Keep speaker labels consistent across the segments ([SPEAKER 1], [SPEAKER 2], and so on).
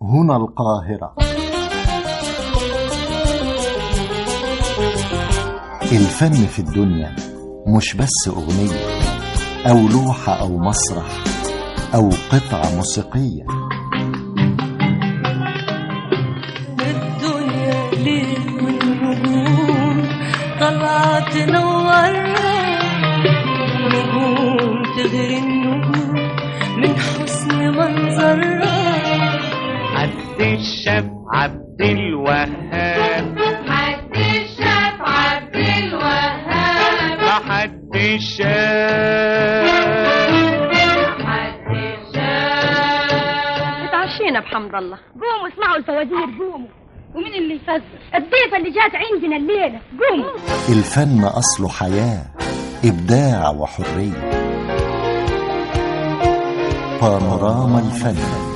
[SPEAKER 1] هنا القاهرة الفن في الدنيا مش بس أغنية أو لوحة أو مسرح أو قطعة موسيقية
[SPEAKER 2] الدنيا ليل والنجوم طلعت تنورنا نجوم تغري النجوم من حسن منظرها
[SPEAKER 3] عبد الشاف عبد الوهاب
[SPEAKER 4] حد الشاف عبد الوهاب
[SPEAKER 3] حد الشاف
[SPEAKER 4] حد الشاف
[SPEAKER 5] اتعشينا بحمد الله قوموا اسمعوا الفوازير قوموا ومين اللي يفزر الضيفة اللي جات عندنا الليلة قوموا
[SPEAKER 1] الفن أصله حياة إبداع وحرية بانوراما الفن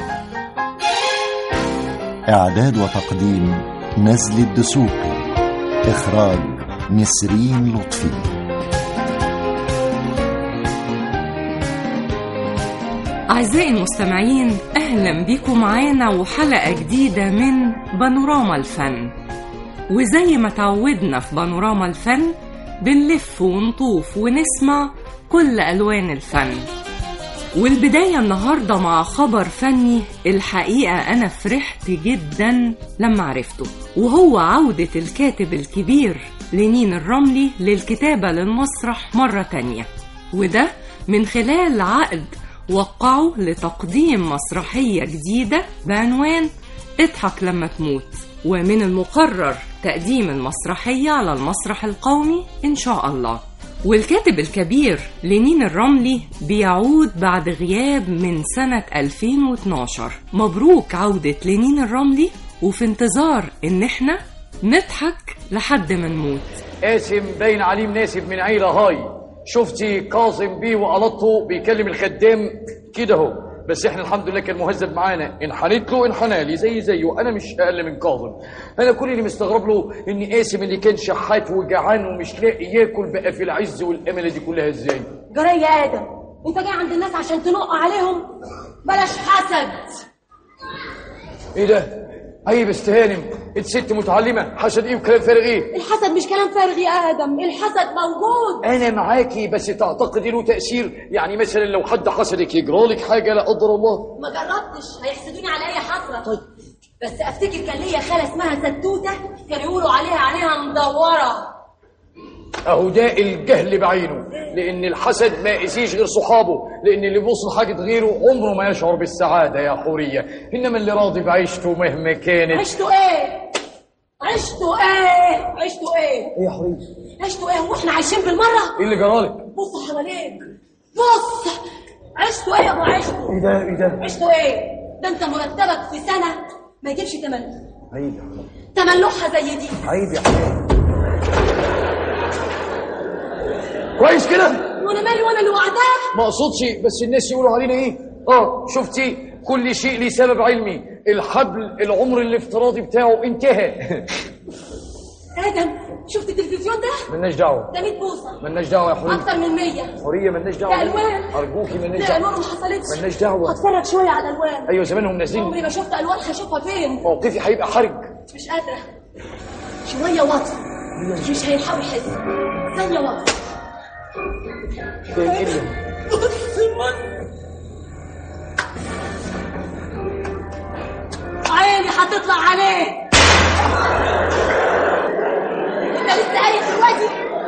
[SPEAKER 1] إعداد وتقديم نزل الدسوقي إخراج نسرين لطفي
[SPEAKER 6] أعزائي المستمعين أهلا بكم معانا وحلقة جديدة من بانوراما الفن وزي ما تعودنا في بانوراما الفن بنلف ونطوف ونسمع كل ألوان الفن والبداية النهاردة مع خبر فني الحقيقة أنا فرحت جدا لما عرفته وهو عودة الكاتب الكبير لنين الرملي للكتابة للمسرح مرة تانية وده من خلال عقد وقعه لتقديم مسرحية جديدة بعنوان اضحك لما تموت ومن المقرر تقديم المسرحية على المسرح القومي إن شاء الله والكاتب الكبير لنين الرملي بيعود بعد غياب من سنة 2012 مبروك عودة لنين الرملي وفي انتظار إن احنا نضحك لحد ما نموت
[SPEAKER 7] قاسم باين عليه مناسب من عيلة هاي شفتي كاظم بيه وقلطه بيكلم الخدام كده اهو بس احنا الحمد لله كان مهذب معانا انحنيت له انحنالي زي زيه انا مش اقل من كاظم انا كل اللي مستغرب له ان قاسم اللي كان شحات وجعان ومش لاقي ياكل بقى في العز والامل دي كلها ازاي
[SPEAKER 8] جري يا ادم انت جاي عند الناس عشان تنق عليهم بلاش حسد
[SPEAKER 7] ايه ده عيب استهانم انت ست متعلمه حسد ايه وكلام فارغ ايه
[SPEAKER 8] الحسد مش كلام فارغ يا ادم الحسد موجود
[SPEAKER 7] انا معاكي بس تعتقدي له تاثير يعني مثلا لو حد حسدك يجرالك حاجه لا قدر الله
[SPEAKER 8] ما جربتش هيحسدوني على اي حسره طيب بس افتكر كان ليا خاله اسمها ستوته كانوا يقولوا عليها عليها مدوره
[SPEAKER 7] اهو ده الجهل بعينه لان الحسد ما يقيسيش غير صحابه لان اللي بيبص لحاجه غيره عمره ما يشعر بالسعاده يا حوريه انما اللي راضي بعيشته مهما كانت
[SPEAKER 8] عشتوا ايه عشتوا ايه عشتوا ايه
[SPEAKER 7] ايه يا حوريه
[SPEAKER 8] عشتوا ايه واحنا عايشين بالمره
[SPEAKER 7] ايه اللي جرالك
[SPEAKER 8] بص حواليك بص عشتوا ايه يا ابو عشتوا
[SPEAKER 7] ايه ده ايه ده
[SPEAKER 8] عشتوا ايه ده انت مرتبك في سنه ما يجيبش تمن
[SPEAKER 7] عيب يا حوريه
[SPEAKER 8] تملحها زي دي
[SPEAKER 7] عيب يا حوريه كويس كده
[SPEAKER 8] وانا مالي وانا اللي وعداك
[SPEAKER 7] ما اقصدش بس الناس يقولوا علينا ايه اه شفتي كل شيء ليه سبب علمي الحبل العمر الافتراضي بتاعه انتهى
[SPEAKER 8] ادم شفت التلفزيون ده
[SPEAKER 7] ملناش دعوه
[SPEAKER 8] ده 100 بوصه
[SPEAKER 7] ملناش دعوه يا حوريه
[SPEAKER 8] اكتر من 100
[SPEAKER 7] حوريه ملناش دعوه
[SPEAKER 8] ده ألوان.
[SPEAKER 7] ارجوكي ملناش
[SPEAKER 8] ده
[SPEAKER 7] دعوه
[SPEAKER 8] الوان ما حصلتش
[SPEAKER 7] ملناش دعوه
[SPEAKER 8] هتفرج شويه على الالوان
[SPEAKER 7] ايوه زمانهم نازلين
[SPEAKER 8] عمري ما شفت الوان هشوفها فين
[SPEAKER 7] موقفي هيبقى حرج
[SPEAKER 8] مش قادره شويه وطي مش هيلحقوا يحسوا ثانيه وطي
[SPEAKER 7] ده ايه اللي-
[SPEAKER 8] عيني هتطلع عليه انت لسه قايل دلوقتي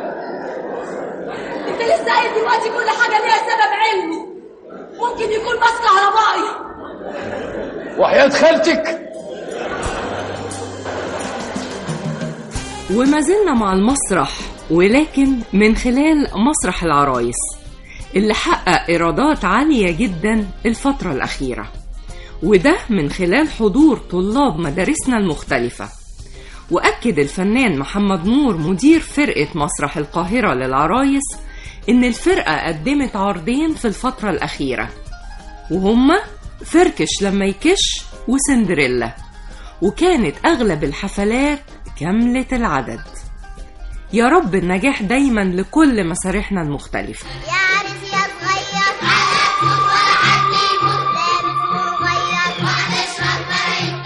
[SPEAKER 8] انت لسه قايل دلوقتي كل حاجه ليها سبب علمي ممكن يكون بس كهربائي
[SPEAKER 7] وحياة خالتك
[SPEAKER 6] وما زلنا مع المسرح ولكن من خلال مسرح العرايس اللي حقق إيرادات عالية جدا الفترة الأخيرة وده من خلال حضور طلاب مدارسنا المختلفة وأكد الفنان محمد نور مدير فرقة مسرح القاهرة للعرايس إن الفرقة قدمت عرضين في الفترة الأخيرة وهما فركش لما يكش وسندريلا وكانت أغلب الحفلات كاملة العدد يا رب النجاح دايما لكل مسارحنا المختلفة
[SPEAKER 4] يا عارف يا صغير على ولا عدلي مدام صغير وهتشرب مرعي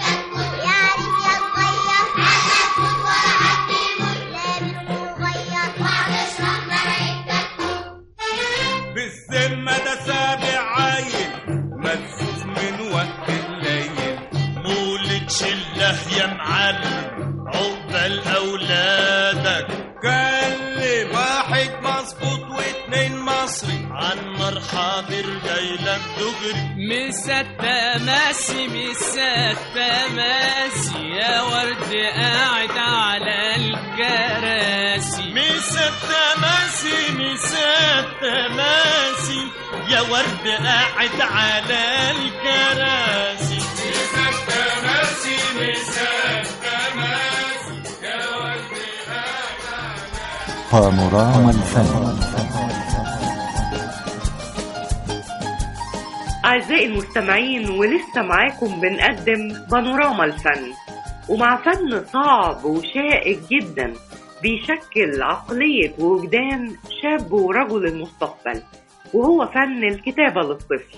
[SPEAKER 9] الله يا معلم عقبال اولادك كلم واحد مظبوط واتنين مصري عن حاضر جاي لك دغري
[SPEAKER 10] مسات ماسي مسات ماسي يا ورد قاعد على الكراسي
[SPEAKER 9] مسات ماسي مسات ماسي يا ورد قاعد على الكراسي مسات ماسي مسات ماسي يا ورد
[SPEAKER 1] بانوراما الفن
[SPEAKER 6] أعزائي المستمعين ولسه معاكم بنقدم بانوراما الفن ومع فن صعب وشائك جدا بيشكل عقلية ووجدان شاب ورجل المستقبل وهو فن الكتابة للطفل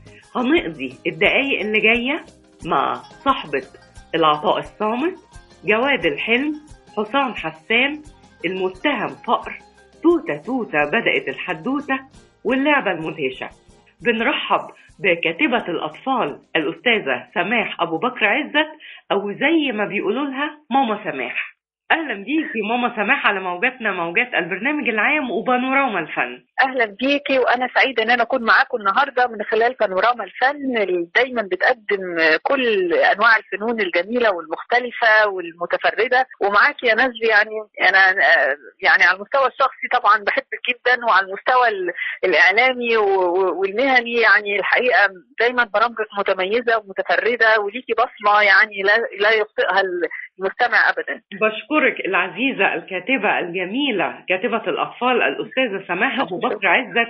[SPEAKER 6] هنقضي الدقايق اللي جاية مع صاحبة العطاء الصامت جواد الحلم حسام حسان المتهم فقر توتة توتة بدأت الحدوتة واللعبة المدهشة بنرحب بكاتبة الأطفال الأستاذة سماح أبو بكر عزت أو زي ما بيقولوا لها ماما سماح أهلا بيكي ماما سماح على موجاتنا موجات البرنامج العام وبانوراما الفن
[SPEAKER 11] اهلا بيكي وانا سعيده ان انا اكون معاكم النهارده من خلال بانوراما الفن اللي دايما بتقدم كل انواع الفنون الجميله والمختلفه والمتفرده ومعاكي يا نزلي يعني انا آه، يعني على المستوى الشخصي طبعا بحبك جدا وعلى المستوى ال- الاعلامي و- و- والمهني يعني الحقيقه دايما برامجك متميزه ومتفرده وليكي بصمه يعني لا لا يخطئها المستمع ابدا
[SPEAKER 6] بشكرك العزيزة الكاتبة الجميلة كاتبة الأطفال الأستاذة سماح أبو بكر عزت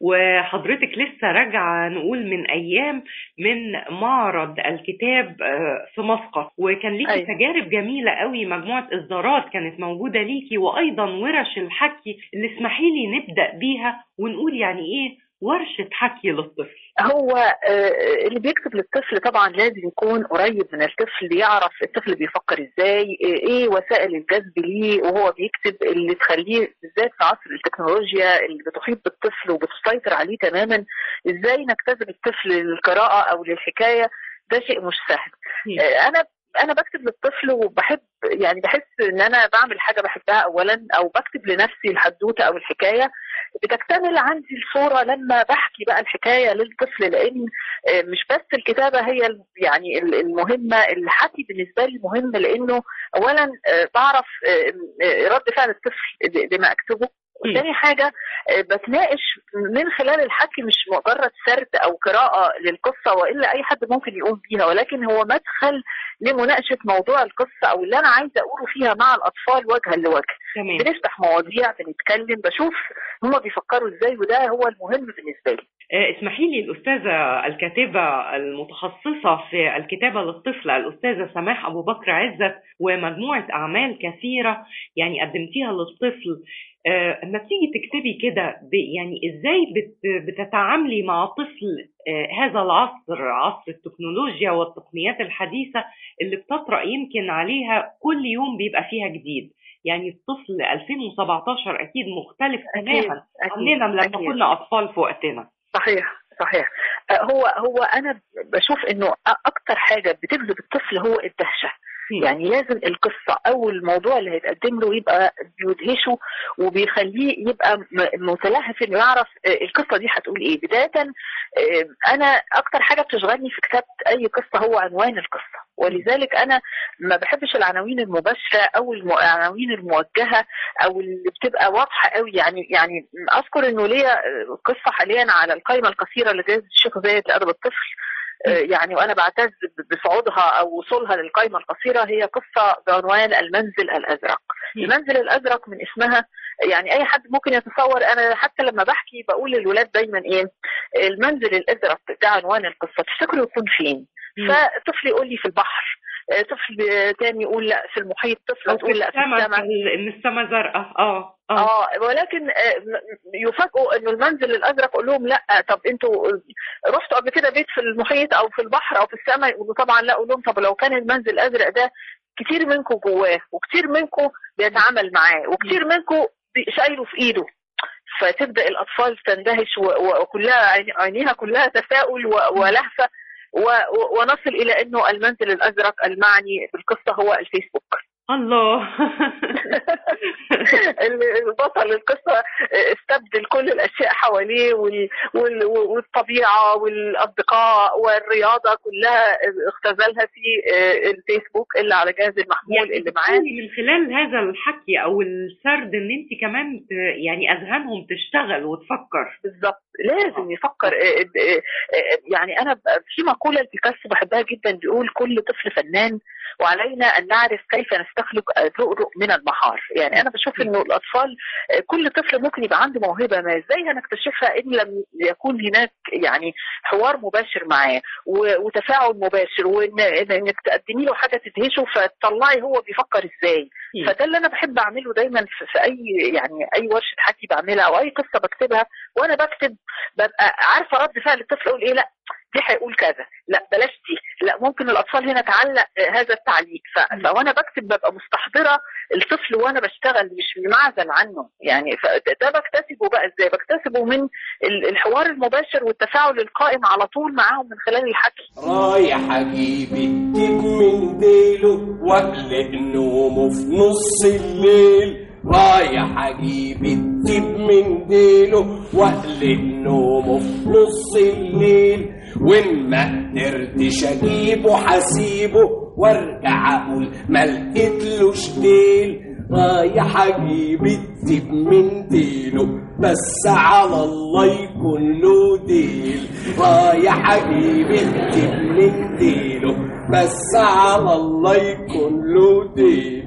[SPEAKER 6] وحضرتك لسه راجعة نقول من أيام من معرض الكتاب آه، في مسقط وكان ليكي
[SPEAKER 11] أيوة.
[SPEAKER 6] تجارب جميلة قوي مجموعة إصدارات كانت موجودة ليكي وأيضا ورش الحكي اللي اسمحي لي نبدأ بيها ونقول يعني إيه ورشة حكي للطفل
[SPEAKER 11] هو آه، اللي بيكتب للطفل طبعا لازم يكون قريب من الطفل يعرف الطفل بيفكر ازاي ايه وسائل الجذب ليه وهو بيكتب اللي تخليه بالذات في عصر التكنولوجيا اللي بتحيط بالطفل وبتسيطر عليه تماما ازاي نجتذب الطفل للقراءة او للحكاية ده شيء مش سهل آه، انا انا بكتب للطفل وبحب يعني بحس ان انا بعمل حاجه بحبها اولا او بكتب لنفسي الحدوته او الحكايه بتكتمل عندي الصوره لما بحكي بقى الحكايه للطفل لان آه، مش بس الكتابه هي ال- يعني ال- المهمه الحكي بالنسبه لي مهم لانه اولا آه، بعرف آه، آه، رد فعل الطفل ل- لما اكتبه وتاني حاجة آه، بتناقش من خلال الحكي مش مجرد سرد أو قراءة للقصة وإلا أي حد ممكن يقوم بيها ولكن هو مدخل لمناقشة موضوع القصة أو اللي أنا عايزة أقوله فيها مع الأطفال وجها لوجه
[SPEAKER 6] تمام.
[SPEAKER 11] بنفتح مواضيع بنتكلم بشوف هما بيفكروا إزاي وده هو المهم بالنسبة لي
[SPEAKER 6] آه، اسمحي لي الأستاذة الكاتبة المتخصصة في الكتابة للطفل الأستاذة سماح أبو بكر عزت ومجموعة أعمال كثيرة يعني قدمتيها للطفل آه، اما بتيجي تكتبي كده ب- يعني ازاي بت- بتتعاملي مع طفل آه، هذا العصر عصر التكنولوجيا والتقنيات الحديثة اللي بتطرأ يمكن عليها كل يوم بيبقى فيها جديد يعني الطفل 2017 أكيد مختلف تماما
[SPEAKER 11] أكيد،
[SPEAKER 6] عننا لما
[SPEAKER 11] أكيد.
[SPEAKER 6] كنا أطفال في وقتنا
[SPEAKER 11] صحيح صحيح آه، هو هو انا بشوف انه أ- اكتر حاجه بتجذب الطفل هو الدهشه يعني لازم القصه او الموضوع اللي هيتقدم له يبقى بيدهشه وبيخليه يبقى م- متلهف انه يعرف آه، القصه دي هتقول ايه بدايه آه، انا اكتر حاجه بتشغلني في كتابه اي قصه هو عنوان القصه ولذلك انا ما بحبش العناوين المباشره او الم- العناوين الموجهه او اللي بتبقى واضحه قوي يعني يعني اذكر انه ليا آه، قصه حاليا على القائمه القصيره لجائزه الشيخ زايد لادب الطفل آه، يعني وانا بعتز ب- بصعودها او وصولها للقائمه القصيره هي قصه بعنوان المنزل الازرق. المنزل الازرق من اسمها يعني اي حد ممكن يتصور انا حتى لما بحكي بقول للولاد دايما ايه المنزل الازرق ده عنوان القصه تفتكروا يكون فين؟ فطفل يقول لي في البحر آه، طفل تاني يقول لا في المحيط طفل
[SPEAKER 6] أو في
[SPEAKER 11] تقول لا في
[SPEAKER 6] السماء
[SPEAKER 11] السماء
[SPEAKER 6] ان السماء زرقاء اه
[SPEAKER 11] اه ولكن آه، م- يفاجئوا انه المنزل الازرق اقول لهم لا طب انتوا رحتوا قبل كده بيت في المحيط او في البحر او في السماء يقولوا طبعا لا اقول لهم طب لو كان المنزل الازرق ده كتير منكم جواه وكتير منكم بيتعامل معاه وكتير منكم بي- شايله في ايده فتبدا الاطفال تندهش و- و- وكلها عيني- عينيها كلها تفاؤل و- ولهفه و- و- ونصل الى انه المنزل الازرق المعني بالقصه هو الفيسبوك
[SPEAKER 6] الله
[SPEAKER 11] البطل القصة استبدل كل الأشياء حواليه وال... وال... والطبيعة والأصدقاء والرياضة كلها اختزلها في الفيسبوك اللي على جهاز المحمول اللي معاه
[SPEAKER 6] يعني من خلال هذا الحكي او السرد ان انت كمان ت- يعني اذهانهم تشتغل وتفكر
[SPEAKER 11] بالظبط لازم يفكر آه، آه، آه، يعني انا ب- في مقوله لبيكاسو بحبها جدا بيقول كل طفل فنان وعلينا ان نعرف كيف نستخلق اللؤلؤ من المحار يعني انا بشوف انه الاطفال آه، كل طفل ممكن يبقى عنده موهبه ما ازاي هنكتشفها ان لم يكون هناك يعني حوار مباشر معاه و- وتفاعل مباشر وان إن- انك تقدمي له حاجه تدهشه فتطلعي هو بيفكر ازاي فده اللي انا بحب اعمله دايما في, في اي يعني اي ورشه حكي بعملها او اي قصه بكتبها وانا بكتب ببقى عارفه رد فعل الطفل يقول ايه لا دي هيقول كذا لا بلاش دي لا ممكن الاطفال هنا تعلق آه، هذا التعليق ف- فوانا بكتب ببقى مستحضره الطفل وانا بشتغل مش منعزل عنه يعني فده ده بكتسبه بقى ازاي بكتسبه من ال- الحوار المباشر والتفاعل القائم على طول معاهم من خلال الحكي
[SPEAKER 12] رايح اجيب الدب من ديله واقلق نومه في نص الليل رايح اجيب الدب من ديله واقلق نومه في نص الليل وان ما قدرتش اجيبه حسيبه وارجع اقول ما لقيتلوش ديل رايح اجيب الدب من ديله بس على الله يكون له ديل رايح اجيب الدب من ديله بس على الله يكون له ديل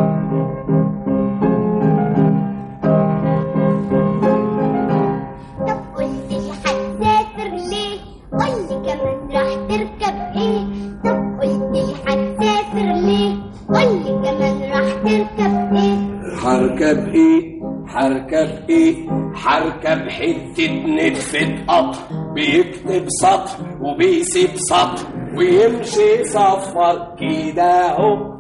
[SPEAKER 13] قلت لي هتسافر ليه قولي كمان راح تركب ايه طب قلت لي هتسافر ليه قولي كمان راح تركب ايه
[SPEAKER 12] حركب ايه حركب ايه حركب حتة نتفة قطر بيكتب سطر وبيسيب سطر ويمشي صفر كده اهو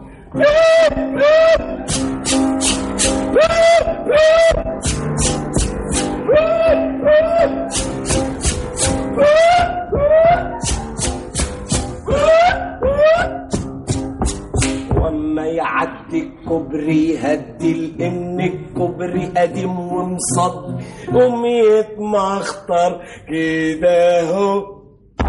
[SPEAKER 12] واما يعدي الكوبري هدي لان الكوبري قديم ومصد قوم يتمخطر كده اهو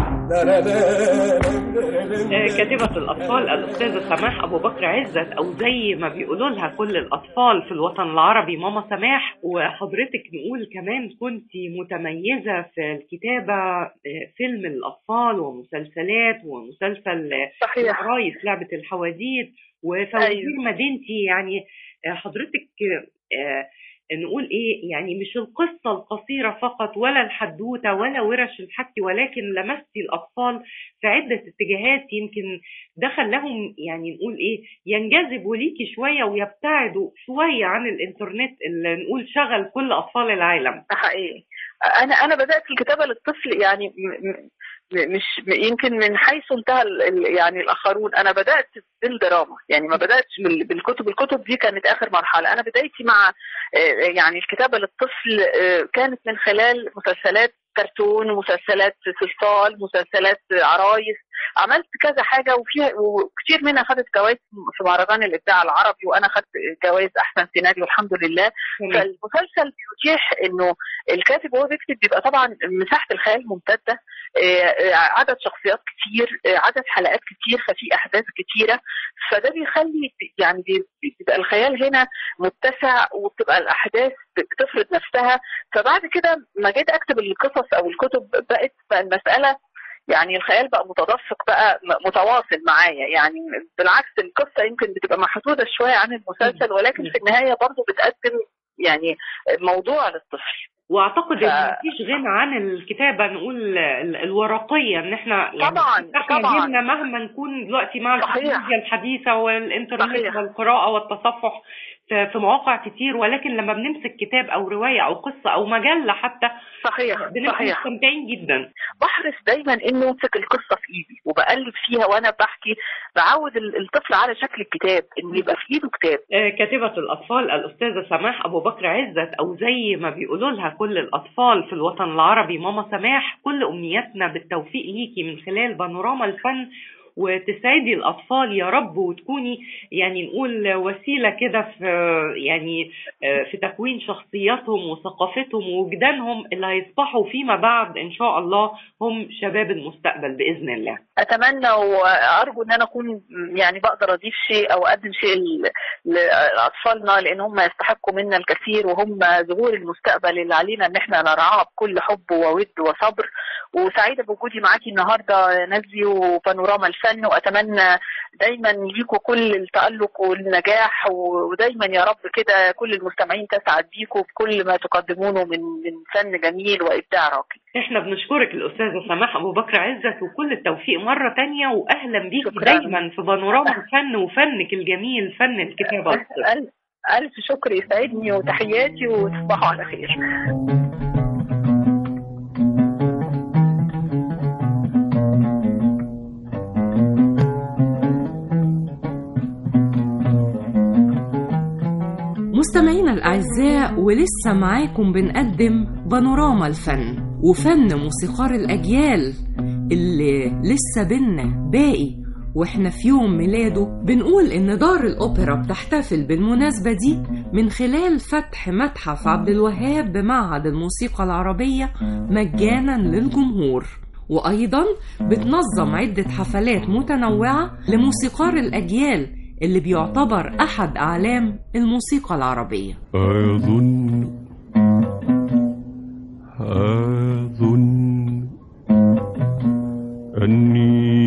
[SPEAKER 6] آه، كاتبة الأطفال الأستاذة سماح أبو بكر عزت أو زي ما بيقولوا لها كل الأطفال في الوطن العربي ماما سماح وحضرتك نقول كمان كنت متميزة في الكتابة آه، فيلم الأطفال ومسلسلات ومسلسل آه،
[SPEAKER 11] صحيح.
[SPEAKER 6] عرايس لعبة الحواديت وفوازير
[SPEAKER 11] أيوة.
[SPEAKER 6] مدينتي يعني آه، حضرتك آه، نقول ايه يعني مش القصة القصيرة فقط ولا الحدوتة ولا ورش الحكي ولكن لمستي الأطفال في عدة اتجاهات يمكن ده خلاهم يعني نقول ايه ينجذبوا ليكي شوية ويبتعدوا شوية عن الانترنت اللي نقول شغل كل أطفال العالم
[SPEAKER 11] ده حقيقي انا انا بدات الكتابه للطفل يعني م- م- م- مش م- يمكن من حيث انتهى ال- ال- يعني الاخرون انا بدات بالدراما يعني ما بداتش بال- بالكتب الكتب دي كانت اخر مرحله انا بدايتي مع آه، يعني الكتابه للطفل آه، كانت من خلال مسلسلات كرتون مسلسلات صلصال مسلسلات عرايس عملت كذا حاجه وفيها وكتير منها خدت جوائز في مهرجان الابداع العربي وانا خدت جوائز احسن سيناريو الحمد لله فالمسلسل بيتيح انه الكاتب وهو بيكتب بيبقى طبعا مساحه الخيال ممتده آه، آه، عدد شخصيات كتير آه، عدد حلقات كتير ففي احداث كتيره فده بيخلي يعني بي- بيبقى الخيال هنا متسع وبتبقى الاحداث بتفرض نفسها فبعد كده ما جيت اكتب القصص او الكتب بقت بقى المساله يعني الخيال بقى متدفق بقى م- متواصل معايا يعني بالعكس القصه يمكن بتبقى محدوده شويه عن المسلسل ولكن في النهايه برضو بتقدم يعني موضوع للطفل
[SPEAKER 6] واعتقد
[SPEAKER 11] ف-
[SPEAKER 6] ان مفيش غنى عن الكتابه نقول ال- الورقيه ان احنا يعني
[SPEAKER 11] طبعاً،
[SPEAKER 6] احنا
[SPEAKER 11] طبعاً.
[SPEAKER 6] جيلنا مهما نكون دلوقتي مع
[SPEAKER 11] صحيح.
[SPEAKER 6] التكنولوجيا الحديثه والانترنت
[SPEAKER 11] صحيح.
[SPEAKER 6] والقراءه والتصفح
[SPEAKER 14] في في مواقع كتير ولكن لما بنمسك كتاب او روايه او قصه او مجله حتى
[SPEAKER 11] صحيح
[SPEAKER 14] بنبقى
[SPEAKER 11] صحيح
[SPEAKER 14] مستمتعين جدا
[SPEAKER 11] بحرص دايما انه امسك القصه في ايدي وبقلب فيها وانا بحكي بعود ال- الطفل على شكل الكتاب انه يبقى في ايده كتاب
[SPEAKER 14] آه، كاتبة الأطفال الأستاذة سماح أبو بكر عزت أو زي ما بيقولوا لها كل الأطفال في الوطن العربي ماما سماح كل أمنياتنا بالتوفيق ليكي من خلال بانوراما الفن وتسعدي الأطفال يا رب وتكوني يعني نقول وسيلة كده في يعني آه، في تكوين شخصياتهم وثقافتهم ووجدانهم اللي هيصبحوا فيما بعد إن شاء الله هم شباب المستقبل بإذن الله
[SPEAKER 11] اتمنى وارجو ان انا اكون يعني بقدر اضيف شيء او اقدم شيء ل- لاطفالنا لان هم يستحقوا منا الكثير وهم ظهور المستقبل اللي علينا ان احنا نرعاه بكل حب وود وصبر وسعيده بوجودي معاكي النهارده نزي وبانوراما الفن واتمنى دايما ليكوا كل التالق والنجاح ودايما يا رب كده كل المستمعين تسعد بيكوا بكل ما تقدمونه من من فن جميل وابداع راقي
[SPEAKER 14] احنا بنشكرك الأستاذة سماح أبو بكر عزت وكل التوفيق مرة تانية وأهلا بيكي
[SPEAKER 11] شكراً.
[SPEAKER 14] دايما في بانوراما الفن وفنك الجميل فن الكتابة
[SPEAKER 11] ألف, ألف, ألف شكر يسعدني وتحياتي وتصبحوا على خير
[SPEAKER 6] مستمعينا الأعزاء ولسه معاكم بنقدم بانوراما الفن وفن موسيقار الأجيال اللي لسه بينا باقي واحنا في يوم ميلاده بنقول ان دار الاوبرا بتحتفل بالمناسبة دي من خلال فتح متحف عبد الوهاب بمعهد الموسيقى العربية مجانا للجمهور وأيضا بتنظم عدة حفلات متنوعة لموسيقار الأجيال اللي بيعتبر أحد أعلام الموسيقى العربية
[SPEAKER 15] أظن أظن أني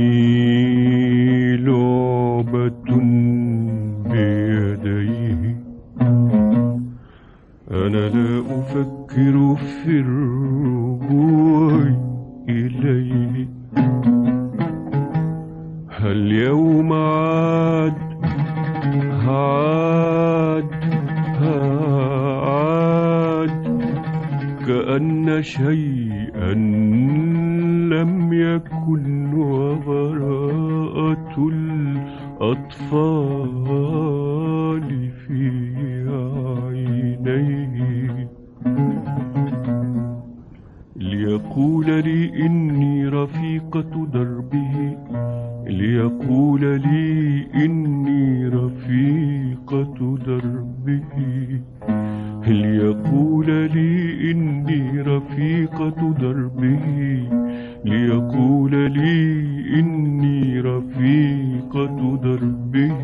[SPEAKER 15] لعبة بيديه أنا لا أفكر في الرجوع إليه هل يوم عاد عاد عاد كأن شيئا لم يكن وبراءة الأطفال في عينيه ليقول لي إني رفيقة دربه ليقول لي إني رفيقة دربه ليقول لي إني رفيقة دربه ليقول لي إني رفيقة دربه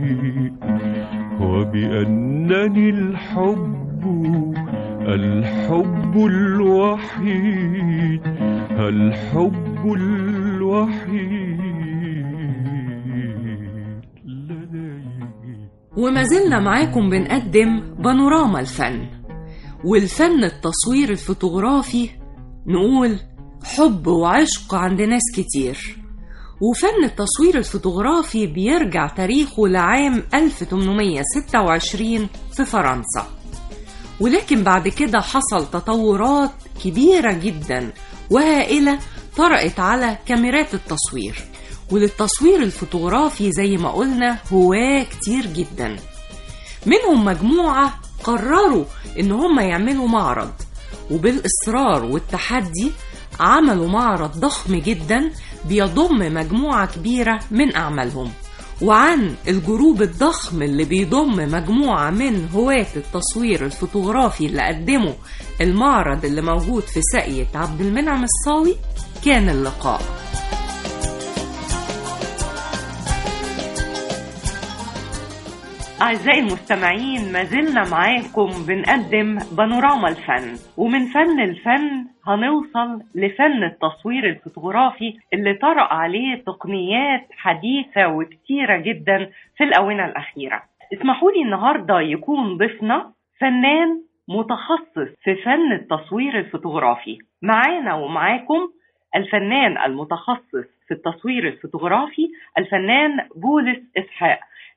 [SPEAKER 15] وبأنني الحب الحب الوحيد الحب الوحيد
[SPEAKER 6] وما زلنا معاكم بنقدم بانوراما الفن والفن التصوير الفوتوغرافي نقول حب وعشق عند ناس كتير وفن التصوير الفوتوغرافي بيرجع تاريخه لعام 1826 في فرنسا ولكن بعد كده حصل تطورات كبيرة جدا وهائلة طرقت على كاميرات التصوير وللتصوير الفوتوغرافي زي ما قلنا هواة كتير جدا منهم مجموعة قرروا ان هم يعملوا معرض وبالإصرار والتحدي عملوا معرض ضخم جدا بيضم مجموعة كبيرة من أعمالهم وعن الجروب الضخم اللي بيضم مجموعة من هواة التصوير الفوتوغرافي اللي قدموا المعرض اللي موجود في ساقية عبد المنعم الصاوي كان اللقاء
[SPEAKER 14] أعزائي المستمعين ما زلنا معاكم بنقدم بانوراما الفن ومن فن الفن هنوصل لفن التصوير الفوتوغرافي اللي طرأ عليه تقنيات حديثة وكتيرة جدا في الآونة الأخيرة اسمحوا لي النهاردة يكون ضيفنا فنان متخصص في فن التصوير الفوتوغرافي معانا ومعاكم الفنان المتخصص في التصوير الفوتوغرافي الفنان بولس إسحاق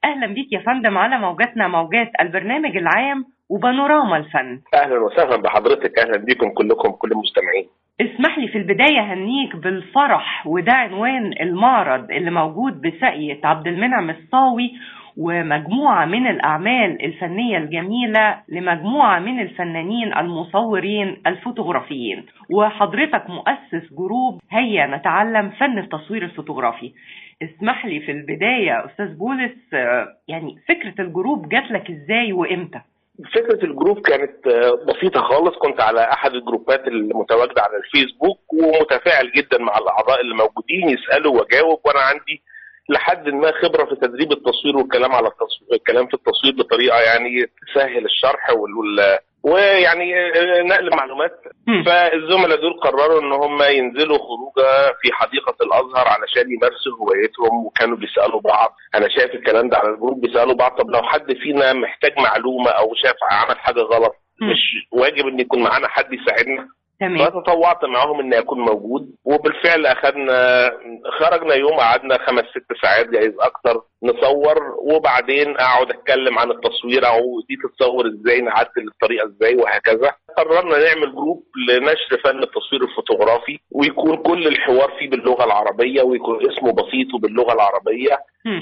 [SPEAKER 14] اهلا بيك يا فندم على موجاتنا موجات البرنامج العام وبانوراما الفن
[SPEAKER 16] اهلا وسهلا بحضرتك اهلا بيكم كلكم كل المستمعين
[SPEAKER 14] اسمح لي في البداية هنيك بالفرح وده عنوان المعرض اللي موجود بساقية عبد المنعم الصاوي ومجموعة من الأعمال الفنية الجميلة لمجموعة من الفنانين المصورين الفوتوغرافيين وحضرتك مؤسس جروب هيا نتعلم فن التصوير الفوتوغرافي اسمح لي في البداية أستاذ بولس آه، يعني فكرة الجروب جات لك إزاي وإمتى؟
[SPEAKER 16] فكرة الجروب كانت آه، بسيطة خالص كنت على أحد الجروبات المتواجدة على الفيسبوك ومتفاعل جدا مع الأعضاء اللي موجودين يسألوا وأجاوب وأنا عندي لحد ما خبرة في تدريب التصوير والكلام على التصوير الكلام في التصوير بطريقة يعني تسهل الشرح وال... وال... ويعني آه، نقل معلومات فالزملاء دول قرروا ان هم ينزلوا خروجه في حديقه الازهر علشان يمارسوا هوايتهم وكانوا بيسالوا بعض انا شايف الكلام ده على الجروب بيسالوا بعض طب لو حد فينا محتاج معلومه او شاف عمل حاجه غلط مش واجب ان يكون معانا حد يساعدنا
[SPEAKER 14] تمام
[SPEAKER 16] فتطوعت معاهم اني اكون موجود وبالفعل اخذنا خرجنا يوم قعدنا خمس ست ساعات جايز اكتر نصور وبعدين اقعد اتكلم عن التصوير او دي تتصور ازاي نعدل الطريقه ازاي وهكذا قررنا نعمل جروب لنشر فن التصوير الفوتوغرافي ويكون كل الحوار فيه باللغه العربيه ويكون اسمه بسيط وباللغه العربيه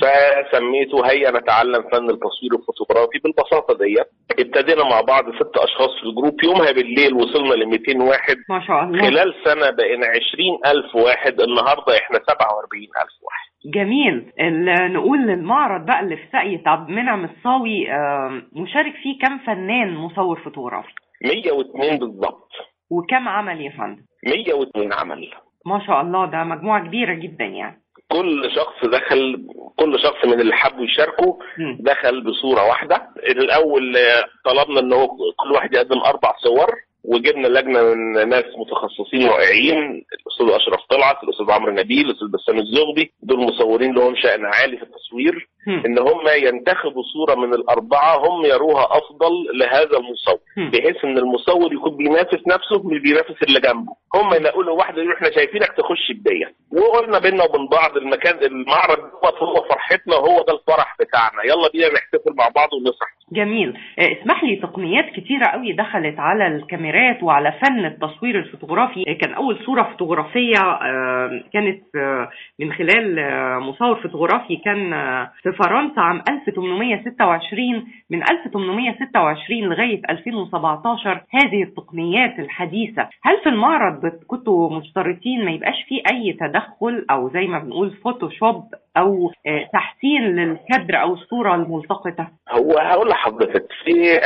[SPEAKER 16] فسميته هيا نتعلم فن التصوير الفوتوغرافي بالبساطه ديت ابتدينا مع بعض ست اشخاص في الجروب يومها بالليل وصلنا ل 200 واحد
[SPEAKER 14] ما شاء الله
[SPEAKER 16] خلال سنه بقينا 20000 واحد النهارده احنا 47000 واحد
[SPEAKER 14] جميل ال- نقول للمعرض بقى اللي في ساقية عبد المنعم الصاوي آم، مشارك فيه كم فنان مصور فوتوغرافي
[SPEAKER 16] 102 بالظبط
[SPEAKER 14] وكم عمل يا فندم
[SPEAKER 16] 102 عمل
[SPEAKER 14] ما شاء الله ده مجموعة كبيرة جدا يعني
[SPEAKER 16] كل شخص دخل كل شخص من اللي حبوا يشاركوا دخل بصوره واحده الاول آه، طلبنا ان هو كل واحد يقدم اربع صور وجبنا لجنه من ناس متخصصين واقعين الاستاذ اشرف طلعت الاستاذ عمرو نبيل الاستاذ بسام الزغبي دول مصورين لهم شان عالي في التصوير ان هم ينتخبوا صوره من الاربعه هم يروها افضل لهذا المصور بحيث ان المصور يكون بينافس نفسه مش بينافس اللي جنبه هم يلاقوا له واحده يقولوا احنا شايفينك تخش بديه وقلنا بينا وبين بعض المكان المعرض دوت هو فرحتنا وهو ده الفرح بتاعنا يلا بينا نحتفل مع بعض ونفرح
[SPEAKER 14] جميل آه، اسمح لي تقنيات كتيرة قوي دخلت على الكاميرات وعلى فن التصوير الفوتوغرافي آه، كان أول صورة فوتوغرافية آه، كانت آه، من خلال آه، مصور فوتوغرافي كان آه، في فرنسا عام 1826 من 1826 لغاية 2017 هذه التقنيات الحديثة هل في المعرض بت- كنتوا مشترطين ما يبقاش فيه أي تدخل أو زي ما بنقول فوتوشوب أو آه، تحسين للكادر أو الصورة الملتقطة
[SPEAKER 16] هو هقول لحضرتك في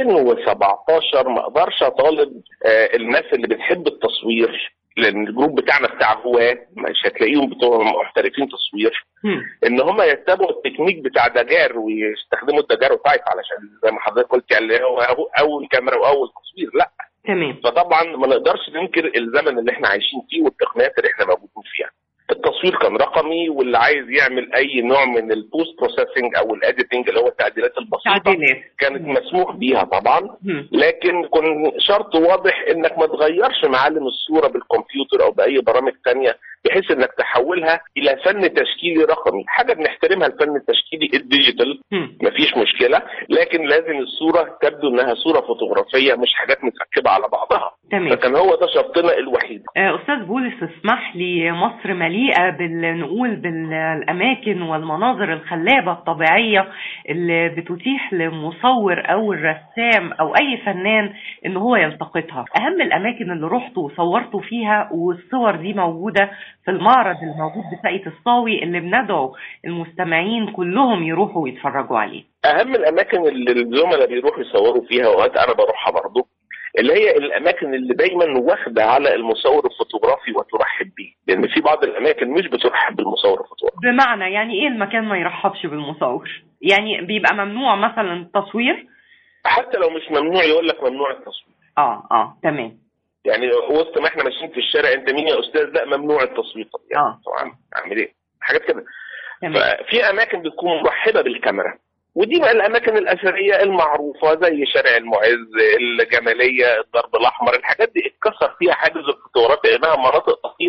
[SPEAKER 16] 2017 ما اقدرش اطالب آه، الناس اللي بتحب التصوير لان الجروب بتاعنا بتاع هواه مش هتلاقيهم بتوع محترفين تصوير ان هم يتبعوا التكنيك بتاع دجار ويستخدموا الدجار تايب علشان زي ما حضرتك قلت يعني هو هو اول كاميرا واول تصوير لا
[SPEAKER 14] تمام
[SPEAKER 16] فطبعا ما نقدرش ننكر الزمن اللي احنا عايشين فيه والتقنيات اللي احنا موجودين فيها التصوير كان رقمي واللي عايز يعمل اي نوع من البوست بروسيسنج او الاديتنج اللي هو التعديلات البسيطه
[SPEAKER 14] تعديلات.
[SPEAKER 16] كانت مسموح بيها طبعا لكن كن شرط واضح انك ما تغيرش معالم الصوره بالكمبيوتر او باي برامج تانية بحيث انك تحولها الى فن تشكيلي رقمي حاجه بنحترمها الفن التشكيلي الديجيتال مفيش مشكله لكن لازم الصوره تبدو انها صوره فوتوغرافيه مش حاجات متركبه على بعضها
[SPEAKER 14] تمام.
[SPEAKER 16] فكان هو ده شرطنا الوحيد
[SPEAKER 14] آه، أستاذ بولس اسمح لي مصر مليئة بال نقول بالأماكن والمناظر الخلابة الطبيعية اللي بتتيح للمصور أو الرسام أو أي فنان إن هو يلتقطها أهم الأماكن اللي رحتوا وصورتوا فيها والصور دي موجودة في المعرض الموجود بساقية الصاوي اللي بندعو المستمعين كلهم يروحوا ويتفرجوا عليه
[SPEAKER 16] اهم الاماكن اللي الزملاء بيروحوا يصوروا فيها اوقات انا بروحها برضه اللي هي الاماكن اللي دايما واخده على المصور الفوتوغرافي وترحب بيه لان في بعض الاماكن مش بترحب بالمصور الفوتوغرافي
[SPEAKER 14] بمعنى يعني إيه المكان ما يرحبش بالمصور يعني بيبقى ممنوع مثلا التصوير
[SPEAKER 16] حتى لو مش ممنوع يقول لك ممنوع التصوير
[SPEAKER 14] اه اه تمام
[SPEAKER 16] يعني وسط ما احنا ماشيين في الشارع انت مين يا استاذ لا ممنوع التصوير طب يعني
[SPEAKER 14] اه
[SPEAKER 16] طبعا اعمل ايه حاجات كده
[SPEAKER 14] تمام.
[SPEAKER 16] ففي اماكن بتكون مرحبه بالكاميرا ودي بقى الاماكن الاثريه المعروفه زي شارع المعز الجماليه الضرب الاحمر الحاجات دي اتكسر فيها حاجز الفوتوغرافيا لانها مناطق اصيله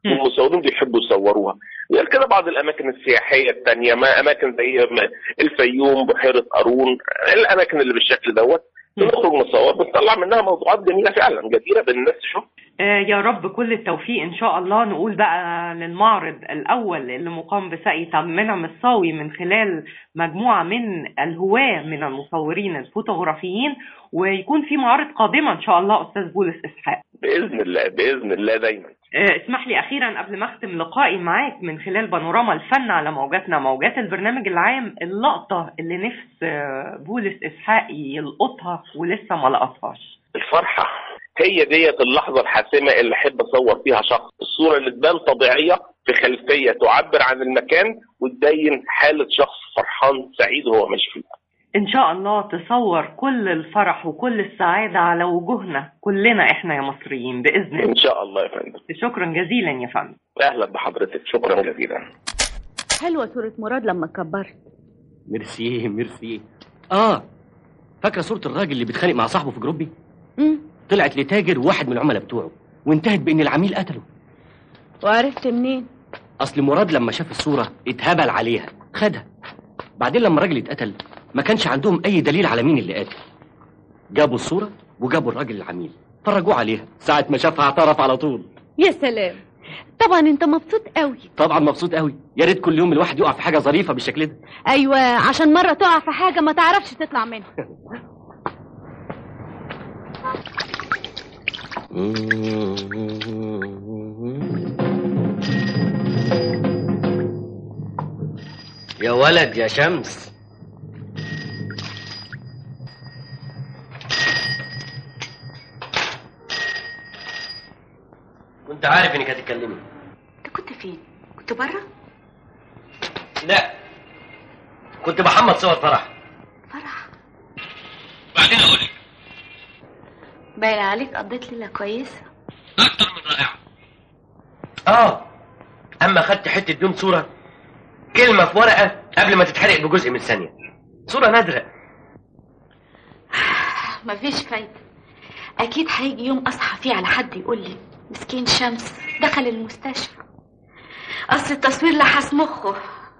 [SPEAKER 16] والمصورين بيحبوا يصوروها غير كده بعض الاماكن السياحيه التانية ما اماكن زي ما الفيوم بحيره قارون الاماكن اللي بالشكل دوت بنخرج نصور بنطلع منها موضوعات جميله فعلا جديره بالناس تشوف
[SPEAKER 14] آه، يا رب كل التوفيق ان شاء الله نقول بقى للمعرض الاول اللي مقام بسعي عبد المنعم الصاوي من خلال مجموعه من الهواه من المصورين الفوتوغرافيين ويكون في معارض قادمه ان شاء الله استاذ بولس اسحاق
[SPEAKER 16] باذن الله باذن الله دايما
[SPEAKER 14] آه، اسمح لي اخيرا قبل ما اختم لقائي معاك من خلال بانوراما الفن على موجاتنا موجات البرنامج العام اللقطه اللي نفس آه، بولس اسحاق يلقطها ولسه ما لقطهاش
[SPEAKER 16] الفرحه هي ديت اللحظه الحاسمه اللي احب اصور فيها شخص الصوره اللي تبان طبيعيه في خلفيه تعبر عن المكان وتبين حاله شخص فرحان سعيد وهو ماشي فيه
[SPEAKER 14] ان شاء الله تصور كل الفرح وكل السعاده على وجوهنا كلنا احنا يا مصريين باذن الله
[SPEAKER 16] ان شاء الله يا فندم
[SPEAKER 14] شكرا جزيلا يا فندم
[SPEAKER 16] اهلا بحضرتك شكرا جزيلا
[SPEAKER 5] حلوة صورة مراد لما كبرت
[SPEAKER 17] ميرسي ميرسي اه فاكره صوره الراجل اللي بيتخانق مع صاحبه في جروبي
[SPEAKER 5] مم.
[SPEAKER 17] طلعت لتاجر واحد من العملاء بتوعه وانتهت بان العميل قتله
[SPEAKER 5] وعرفت منين
[SPEAKER 17] اصل مراد لما شاف الصوره اتهبل عليها خدها بعدين لما الراجل اتقتل ما كانش عندهم اي دليل على مين اللي قاتل جابوا الصوره وجابوا الراجل العميل فرجوه عليها ساعه ما شافها اعترف على طول
[SPEAKER 5] يا سلام طبعا انت مبسوط قوي
[SPEAKER 17] طبعا مبسوط قوي يا ريت كل يوم الواحد يقع في حاجه ظريفه بالشكل ده
[SPEAKER 5] ايوه عشان مرة تقع في حاجة ما تعرفش تطلع منها
[SPEAKER 17] يا ولد يا شمس كنت عارف انك هتتكلمي
[SPEAKER 18] انت كنت فين؟ كنت بره؟
[SPEAKER 17] لا كنت بحمد صور فرح
[SPEAKER 18] فرح
[SPEAKER 17] بعدين اقول لك
[SPEAKER 18] باين عليك قضيت ليلة كويسة
[SPEAKER 17] اكتر من رائعه اه اما خدت حته دون صوره كلمه في ورقه قبل ما تتحرق بجزء من ثانيه صوره نادره
[SPEAKER 18] مفيش فايدة أكيد هيجي يوم أصحى فيه على حد يقول لي مسكين شمس دخل المستشفى أصل التصوير لحس مخه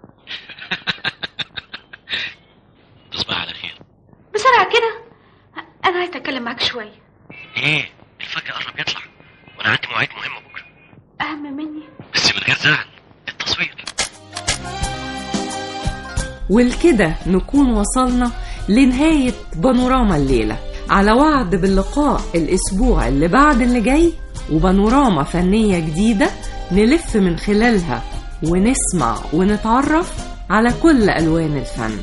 [SPEAKER 17] تصبح على خير
[SPEAKER 18] بسرعة كده أنا عايزة أتكلم معاك شوية
[SPEAKER 17] ايه الفجر قرب يطلع وانا عندي مواعيد مهمه بكره
[SPEAKER 18] أهم مني
[SPEAKER 17] بس من غير زعل التصوير
[SPEAKER 6] والكده نكون وصلنا لنهاية بانوراما الليلة على وعد باللقاء الأسبوع اللي بعد اللي جاي وبانوراما فنية جديدة نلف من خلالها ونسمع ونتعرف على كل ألوان الفن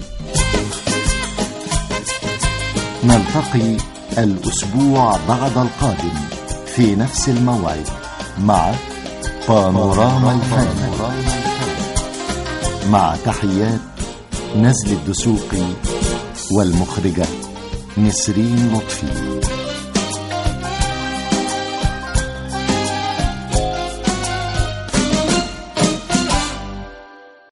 [SPEAKER 1] نلتقي الأسبوع بعد القادم في نفس الموعد مع بانوراما الفن مع تحيات نزل الدسوقي والمخرجة نسرين لطفي